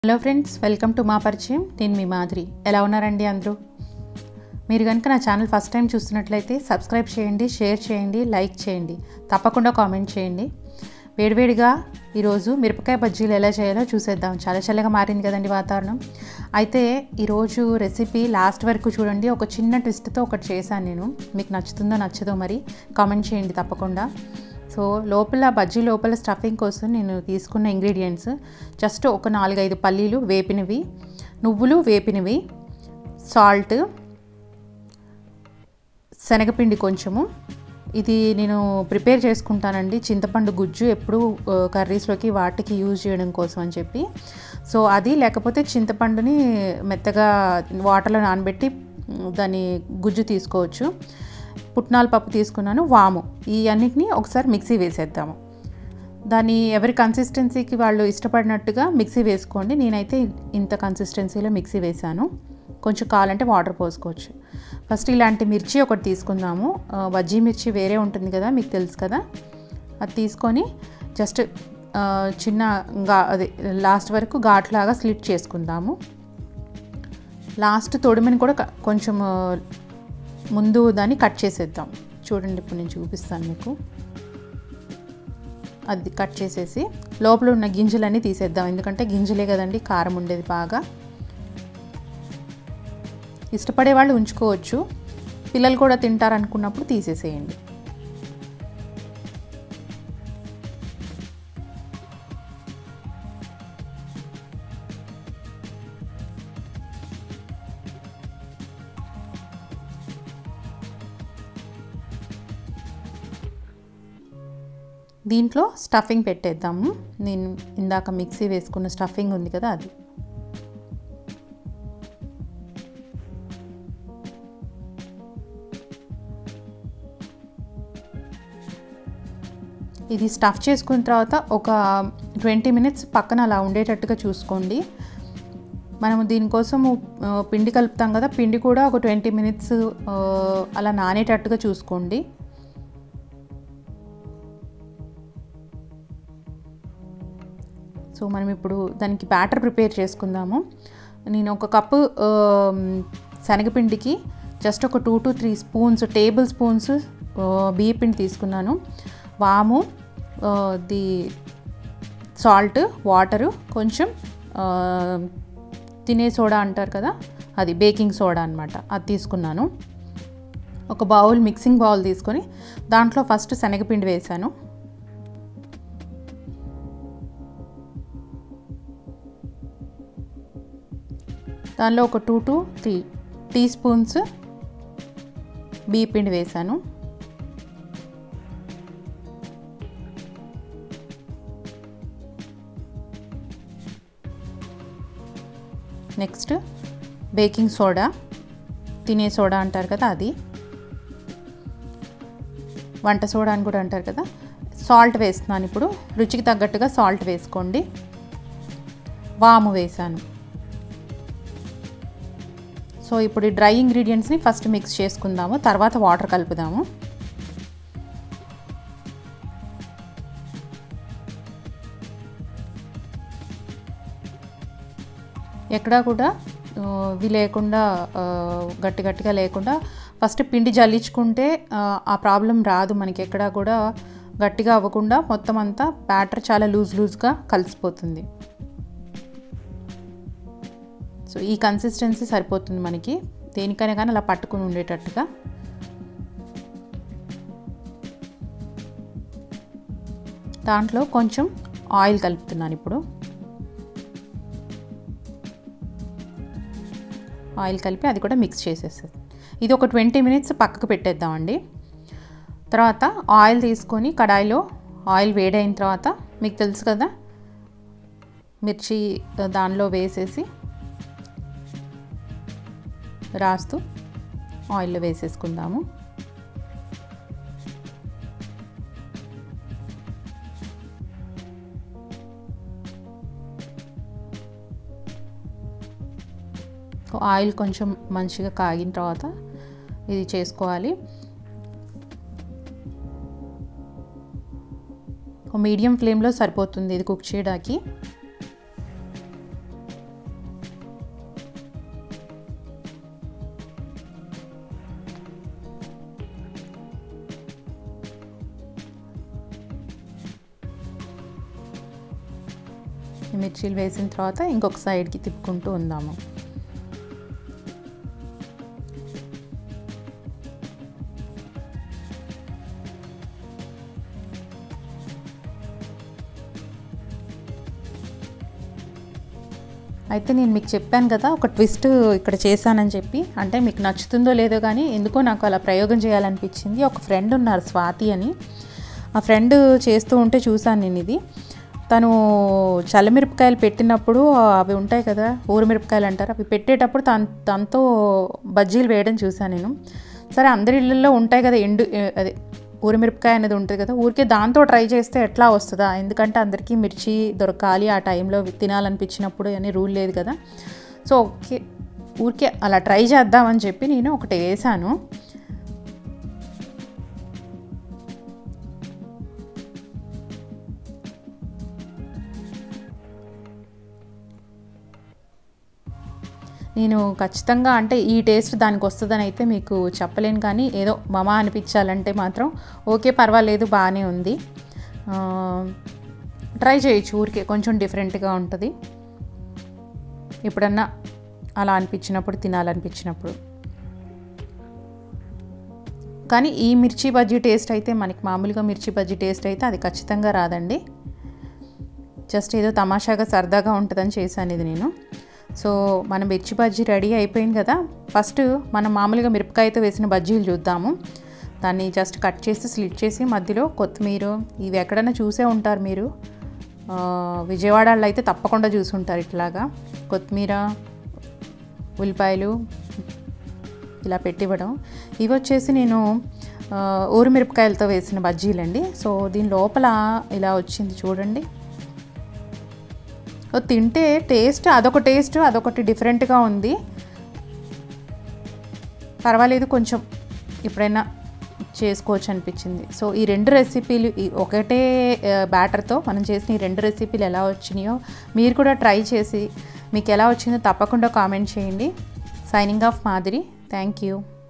hello friends welcome to మా పరిచయం నేను మీ మాధురి ఎలా ఉన్నారండి అందరూ మీరు కనుక నా ఛానల్ ఫస్ట్ టైం చూస్తున్నట్లయితే సబ్స్క్రైబ్ చేయండి షేర్ చేయండి లైక్ చేయండి తప్పకుండా కామెంట్ చేయండి వేడివేడిగా ఈరోజు మిరపకాయ బజ్జీలు ఎలా చేయాలో చూసేద్దాం చాలా చల్లగా మారింది కదండి వాతావరణం అయితే ఈరోజు రెసిపీ లాస్ట్ వరకు చూడండి ఒక చిన్న ట్విస్ట్తో ఒకటి చేశాను నేను మీకు నచ్చుతుందో నచ్చదో మరి కామెంట్ చేయండి తప్పకుండా సో లోపల బజ్జీ లోపల స్టఫింగ్ కోసం నేను తీసుకున్న ఇంగ్రీడియంట్స్ జస్ట్ ఒక నాలుగైదు పల్లీలు వేపినవి నువ్వులు వేపినవి సాల్ట్ శనగపిండి కొంచెము ఇది నేను ప్రిపేర్ చేసుకుంటానండి చింతపండు గుజ్జు ఎప్పుడు కర్రీస్లోకి వాటికి యూజ్ చేయడం కోసం అని చెప్పి సో అది లేకపోతే చింతపండుని మెత్తగా వాటర్లో నానబెట్టి దాని గుజ్జు తీసుకోవచ్చు పుట్నాల పప్పు తీసుకున్నాను వాము ఈ అన్నిటిని ఒకసారి మిక్సీ వేసేద్దాము దాన్ని ఎవరి కన్సిస్టెన్సీకి వాళ్ళు ఇష్టపడినట్టుగా మిక్సీ వేసుకోండి నేనైతే ఇంత కన్సిస్టెన్సీలో మిక్సీ వేశాను కొంచెం కావాలంటే వాటర్ పోసుకోవచ్చు ఫస్ట్ ఇలాంటి మిర్చి ఒకటి తీసుకుందాము బజ్జీ మిర్చి వేరే ఉంటుంది కదా మీకు తెలుసు కదా అది తీసుకొని జస్ట్ చిన్న గా అదే లాస్ట్ వరకు ఘాట్లాగా స్లిట్ చేసుకుందాము లాస్ట్ తొడిమిని కూడా కొంచెం ముందు దాన్ని కట్ చేసేద్దాం చూడండి ఇప్పుడు నేను చూపిస్తాను మీకు అది కట్ చేసేసి లోపల ఉన్న గింజలన్నీ తీసేద్దాం ఎందుకంటే గింజలే కదండి కారం ఉండేది బాగా ఇష్టపడే వాళ్ళు ఉంచుకోవచ్చు పిల్లలు కూడా తింటారనుకున్నప్పుడు తీసేసేయండి దీంట్లో స్టఫింగ్ పెట్టేద్దాము నేను ఇందాక మిక్సీ వేసుకున్న స్టఫింగ్ ఉంది కదా అది ఇది స్టఫ్ చేసుకున్న తర్వాత ఒక ట్వంటీ మినిట్స్ పక్కన అలా ఉండేటట్టుగా చూసుకోండి మనము దీనికోసం పిండి కలుపుతాం కదా పిండి కూడా ఒక ట్వంటీ మినిట్స్ అలా నానేటట్టుగా చూసుకోండి సో మనం ఇప్పుడు దానికి బ్యాటర్ ప్రిపేర్ చేసుకుందాము నేను ఒక కప్పు శనగపిండికి జస్ట్ ఒక two to three spoons tablespoons బియ్యపిండి తీసుకున్నాను వాము ది సాల్ట్ వాటరు కొంచెం తినే సోడా అంటారు కదా అది బేకింగ్ సోడా అనమాట అది తీసుకున్నాను ఒక బౌల్ మిక్సింగ్ బౌల్ తీసుకొని దాంట్లో ఫస్ట్ శనగపిండి వేసాను దానిలో ఒక two to three teaspoons బియ్య పిండి వేసాను నెక్స్ట్ బేకింగ్ సోడా తినే సోడా అంటారు కదా అది వంట సోడా అని కూడా అంటారు కదా సాల్ట్ వేస్తున్నాను ఇప్పుడు రుచికి తగ్గట్టుగా సాల్ట్ వేసుకోండి వాము వేసాను సో ఇప్పుడు ఈ డ్రై ఇంగ్రీడియంట్స్ని ఫస్ట్ మిక్స్ చేసుకుందాము తర్వాత వాటర్ కలుపుదాము ఎక్కడా కూడా ఇవి లేకుండా గట్టి గట్టిగా లేకుండా ఫస్ట్ పిండి జల్లించుకుంటే ఆ ప్రాబ్లం రాదు మనకి ఎక్కడా కూడా గట్టిగా అవ్వకుండా మొత్తం అంతా బ్యాటర్ చాలా లూజ్ లూజ్గా కలిసిపోతుంది సో ఈ కన్సిస్టెన్సీ సరిపోతుంది మనకి దేనికైనా కానీ అలా పట్టుకుని ఉండేటట్టుగా దాంట్లో కొంచెం ఆయిల్ కలుపుతున్నాను ఇప్పుడు ఆయిల్ కలిపి అది కూడా మిక్స్ చేసేస్తుంది ఇది ఒక ట్వంటీ మినిట్స్ పక్కకు పెట్టేద్దామండి తర్వాత ఆయిల్ తీసుకొని కడాయిలో ఆయిల్ వేడైన తర్వాత మీకు తెలుసు కదా మిర్చి దానిలో వేసేసి రాస్తూ ఆయిల్లో వేసేసుకుందాము ఆయిల్ కొంచెం మంచిగా కాగిన తర్వాత ఇది చేసుకోవాలి మీడియం ఫ్లేమ్లో సరిపోతుంది ఇది కుక్ చేయడానికి ఈ మిర్చీలు వేసిన తర్వాత ఇంకొక సైడ్కి తిప్పుకుంటూ ఉందాము అయితే నేను మీకు చెప్పాను కదా ఒక ట్విస్ట్ ఇక్కడ చేశానని చెప్పి అంటే మీకు నచ్చుతుందో లేదో కానీ ఎందుకో నాకు అలా ప్రయోగం చేయాలనిపించింది ఒక ఫ్రెండ్ ఉన్నారు స్వాతి అని ఆ ఫ్రెండ్ చేస్తూ ఉంటే చూశాను నేను ఇది తను చల్లమిరపకాయలు పెట్టినప్పుడు అవి ఉంటాయి కదా ఊరమిరపకాయలు అంటారు అవి పెట్టేటప్పుడు తన తనతో బజ్జీలు వేయడం చూశాను నేను సరే అందరి ఇళ్ళల్లో ఉంటాయి కదా ఎండు అదే ఊరమిరపకాయ అనేది ఉంటుంది కదా ఊరికే దాంతో ట్రై చేస్తే ఎట్లా వస్తుందా ఎందుకంటే అందరికీ మిర్చి దొరకాలి ఆ టైంలో తినాలనిపించినప్పుడు అని రూల్ లేదు కదా సో ఓకే ఊరికే అలా ట్రై చేద్దామని చెప్పి నేను ఒకటి వేసాను నేను ఖచ్చితంగా అంటే ఈ టేస్ట్ దానికి వస్తుందని అయితే మీకు చెప్పలేను కానీ ఏదో మమ అనిపించాలంటే మాత్రం ఓకే పర్వాలేదు బాగానే ఉంది ట్రై చేయొచ్చు ఊరికే కొంచెం డిఫరెంట్గా ఉంటుంది ఎప్పుడన్నా అలా అనిపించినప్పుడు తినాలనిపించినప్పుడు కానీ ఈ మిర్చి బజ్జీ టేస్ట్ అయితే మనకి మామూలుగా మిర్చి బజ్జీ టేస్ట్ అయితే అది ఖచ్చితంగా రాదండి జస్ట్ ఏదో తమాషాగా సరదాగా ఉంటుందని చేశాను ఇది నేను సో మన మిర్చి బజ్జీ రెడీ అయిపోయింది కదా ఫస్ట్ మనం మామూలుగా మిరపకాయతో వేసిన బజ్జీలు చూద్దాము దాన్ని జస్ట్ కట్ చేసి స్లిట్ చేసి మధ్యలో కొత్తిమీర ఇవి ఎక్కడైనా చూసే ఉంటారు మీరు విజయవాడలో అయితే తప్పకుండా చూసి ఉంటారు ఇట్లాగా కొత్తిమీర ఉల్లిపాయలు ఇలా పెట్టివ్వడం ఇవి వచ్చేసి నేను ఊరిమిరపకాయలతో వేసిన బజ్జీలండి సో దీని లోపల ఇలా వచ్చింది చూడండి తింటే టేస్ట్ అదొక టేస్ట్ అదొకటి డిఫరెంట్గా ఉంది పర్వాలేదు కొంచెం ఎప్పుడైనా చేసుకోవచ్చు అనిపించింది సో ఈ రెండు రెసిపీలు ఒకటే బ్యాటర్తో మనం చేసిన ఈ రెండు రెసిపీలు ఎలా వచ్చినాయో మీరు కూడా ట్రై చేసి మీకు ఎలా వచ్చిందో తప్పకుండా కామెంట్ చేయండి సైనింగ్ ఆఫ్ మాదిరి థ్యాంక్ యూ